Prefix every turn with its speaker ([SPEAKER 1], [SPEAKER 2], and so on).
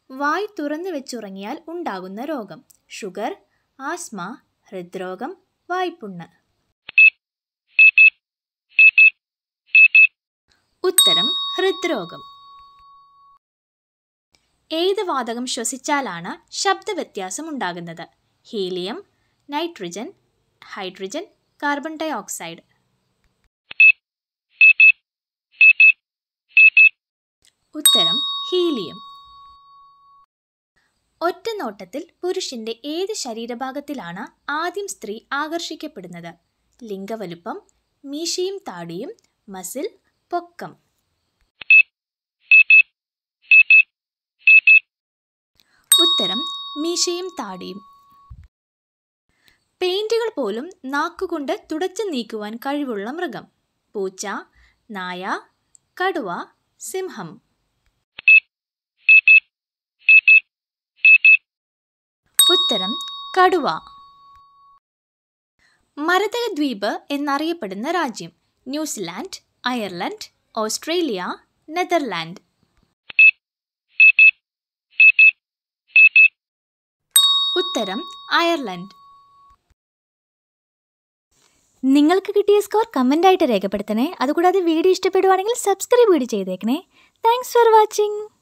[SPEAKER 1] വായ് തുറന്നു വെച്ചുറങ്ങിയാൽ ഉണ്ടാകുന്ന രോഗം ഷുഗർ ആസ്മ ഹൃദ്രോഗം വായ്പുണ്ണ് ഉത്തരം ഹൃദ്രോഗം ഏത് വാതകം ശ്വസിച്ചാലാണ് ശബ്ദവ്യത്യാസം ഉണ്ടാകുന്നത് helium nitrogen hydrogen carbon dioxide ഉത്തരം ഹീലിയം ഒറ്റ നോട്ടത്തിൽ പുരുഷന്റെ ഏത് ശരീരഭാഗത്തിലാണ് ആദ്യം സ്ത്രീ ആകർഷിക്കപ്പെടുന്നത് ലിംഗവലുപ്പം മീശയും താടിയും മസിൽ പൊക്കം ഉത്തരം മീശയും താടിയും പെയിന്റുകൾ പോലും നാക്കുകൊണ്ട് തുടച്ചു നീക്കുവാൻ കഴിവുള്ള മൃഗം പൂച്ച നായ കടുവ സിംഹം ഉത്തരം കടുവ മരതക ദ്വീപ് എന്നറിയപ്പെടുന്ന രാജ്യം ന്യൂസിലാൻഡ് അയർലൻഡ് ഓസ്ട്രേലിയ നെതർലാൻഡ് ഉത്തരം അയർലൻഡ്
[SPEAKER 2] നിങ്ങൾക്ക് കിട്ടിയ സ്കോർ കമൻ്റായിട്ട് രേഖപ്പെടുത്തണേ അതുകൂടാതെ വീഡിയോ ഇഷ്ടപ്പെടുവാണെങ്കിൽ സബ്സ്ക്രൈബ് കൂടി ചെയ്തേക്കണേ താങ്ക്സ് ഫോർ വാച്ചിങ്